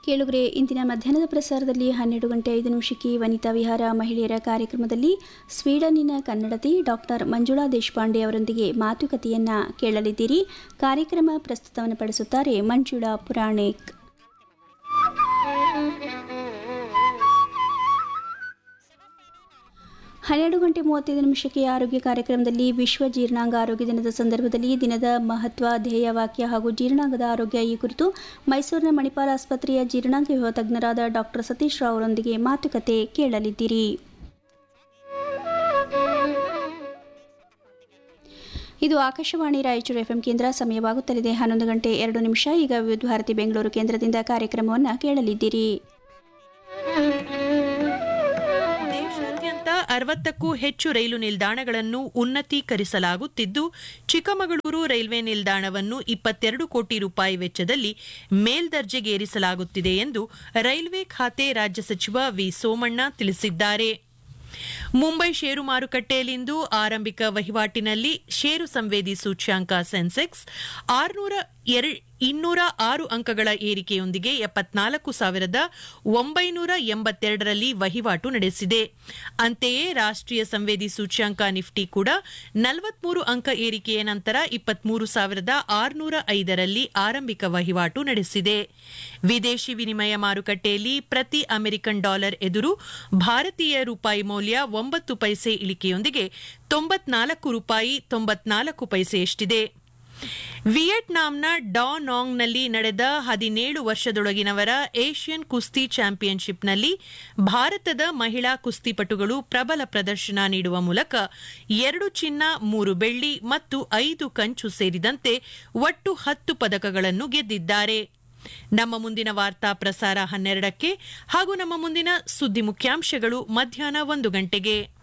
ಕೇಳುಗರೆ ಇಂದಿನ ಮಧ್ಯಾಹ್ನದ ಪ್ರಸಾರದಲ್ಲಿ ಹನ್ನೆರಡು ಗಂಟೆ ಐದು ನಿಮಿಷಕ್ಕೆ ವನಿತಾ ವಿಹಾರ ಮಹಿಳೆಯರ ಕಾರ್ಯಕ್ರಮದಲ್ಲಿ ಸ್ವೀಡನ್ನಿನ ಕನ್ನಡತಿ ಡಾಕ್ಟರ್ ಮಂಜುಳಾ ದೇಶಪಾಂಡೆ ಅವರೊಂದಿಗೆ ಮಾತುಕತೆಯನ್ನ ಕೇಳಲಿದ್ದೀರಿ ಕಾರ್ಯಕ್ರಮ ಪ್ರಸ್ತುತವನ್ನು ಪಡಿಸುತ್ತಾರೆ ಮಂಜುಳಾ ಪುರಾಣಿಕ್ ಹನ್ನೆರಡು ಗಂಟೆ ಮೂವತ್ತೈದು ನಿಮಿಷಕ್ಕೆ ಆರೋಗ್ಯ ಕಾರ್ಯಕ್ರಮದಲ್ಲಿ ವಿಶ್ವ ಜೀರ್ಣಾಂಗ ಆರೋಗ್ಯ ದಿನದ ಸಂದರ್ಭದಲ್ಲಿ ದಿನದ ಮಹತ್ವ ಧ್ಯೇಯ ವಾಕ್ಯ ಹಾಗೂ ಜೀರ್ಣಾಂಗದ ಆರೋಗ್ಯ ಈ ಕುರಿತು ಮೈಸೂರಿನ ಮಣಿಪಾಲ ಆಸ್ಪತ್ರೆಯ ಜೀರ್ಣಾಂಗ ವಿಭಾಗ ತಜ್ಞರಾದ ಡಾಕ್ಟರ್ ಸತೀಶ್ ರಾವ್ ಅವರೊಂದಿಗೆ ಮಾತುಕತೆ ಕೇಳಲಿದ್ದೀರಿ ಇದು ಆಕಾಶವಾಣಿ ರಾಯಚೂರು ಎಫ್ಎಂ ಕೇಂದ್ರ ಸಮಯವಾಗುತ್ತಲಿದೆ ಹನ್ನೊಂದು ಗಂಟೆ ಎರಡು ನಿಮಿಷ ಈಗ ವಿವಿಧ ಭಾರತಿ ಬೆಂಗಳೂರು ಕೇಂದ್ರದಿಂದ ಕಾರ್ಯಕ್ರಮವನ್ನು ಕೇಳಲಿದ್ದೀರಿ ದೇಶಾದ್ಯಂತ ಅರವತ್ತಕ್ಕೂ ಹೆಚ್ಚು ರೈಲು ನಿಲ್ದಾಣಗಳನ್ನು ಉನ್ನತೀಕರಿಸಲಾಗುತ್ತಿದ್ದು ಚಿಕ್ಕಮಗಳೂರು ರೈಲ್ವೆ ನಿಲ್ದಾಣವನ್ನು ಇಪ್ಪತ್ತೆರಡು ಕೋಟಿ ರೂಪಾಯಿ ವೆಚ್ಚದಲ್ಲಿ ಮೇಲ್ದರ್ಜೆಗೇರಿಸಲಾಗುತ್ತಿದೆ ಎಂದು ರೈಲ್ವೆ ಖಾತೆ ರಾಜ್ಯ ಸಚಿವ ವಿ ಸೋಮಣ್ಣ ತಿಳಿಸಿದ್ದಾರೆ ಮುಂಬೈ ಷೇರು ಮಾರುಕಟ್ಟೆಯಲ್ಲಿಂದು ಆರಂಭಿಕ ವಹಿವಾಟಿನಲ್ಲಿ ಷೇರು ಸಂವೇದಿ ಸೂಚ್ಯಾಂಕ ಸೆನ್ಸೆಕ್ಸ್ ಆರುನೂರ ಇನ್ನೂರ ಆರು ಅಂಕಗಳ ಏರಿಕೆಯೊಂದಿಗೆ ಎಪ್ಪತ್ನಾಲ್ಕು ಸಾವಿರದ ಒಂಬೈನೂರ ಎಂಬತ್ತೆರಡರಲ್ಲಿ ವಹಿವಾಟು ನಡೆಸಿದೆ ಅಂತೆಯೇ ರಾಷ್ಟ್ರೀಯ ಸಂವೇದಿ ಸೂಚ್ಯಾಂಕ ನಿಫ್ಟಿ ಕೂಡ ನಲವತ್ಮೂರು ಅಂಕ ಏರಿಕೆಯ ನಂತರ ಇಪ್ಪತ್ಮೂರು ಸಾವಿರದ ಆರುನೂರ ಐದರಲ್ಲಿ ಆರಂಭಿಕ ವಹಿವಾಟು ನಡೆಸಿದೆ ವಿದೇಶಿ ವಿನಿಮಯ ಮಾರುಕಟ್ಟೆಯಲ್ಲಿ ಪ್ರತಿ ಅಮೆರಿಕನ್ ಡಾಲರ್ ಎದುರು ಭಾರತೀಯ ರೂಪಾಯಿ ಮೌಲ್ಯ ಒಂಬತ್ತು ಪೈಸೆ ಇಳಿಕೆಯೊಂದಿಗೆ ತೊಂಬತ್ನಾಲ್ಕು ರೂಪಾಯಿ ತೊಂಬತ್ನಾಲ್ಕು ಪೈಸೆಯಷ್ಟಿದೆ ವಿಯೆಟ್ನಾಂನ ಡಾ ನಾಂಗ್ನಲ್ಲಿ ನಡೆದ ಹದಿನೇಳು ವರ್ಷದೊಳಗಿನವರ ಏಷ್ಯನ್ ಕುಸ್ತಿ ಚಾಂಪಿಯನ್ಶಿಪ್ನಲ್ಲಿ ಭಾರತದ ಮಹಿಳಾ ಕುಸ್ತಿಪಟುಗಳು ಪ್ರಬಲ ಪ್ರದರ್ಶನ ನೀಡುವ ಮೂಲಕ ಎರಡು ಚಿನ್ನ ಮೂರು ಬೆಳ್ಳಿ ಮತ್ತು ಐದು ಕಂಚು ಸೇರಿದಂತೆ ಒಟ್ಟು ಹತ್ತು ಪದಕಗಳನ್ನು ಗೆದ್ದಿದ್ದಾರೆ ನಮ್ಮ ಮುಂದಿನ ವಾರ್ತಾ ಪ್ರಸಾರ ಹನ್ನೆರಡಕ್ಕೆ ಹಾಗೂ ನಮ್ಮ ಮುಂದಿನ ಸುದ್ದಿ ಮುಖ್ಯಾಂಶಗಳು ಮಧ್ಯಾಹ್ನ ಒಂದು ಗಂಟೆಗೆ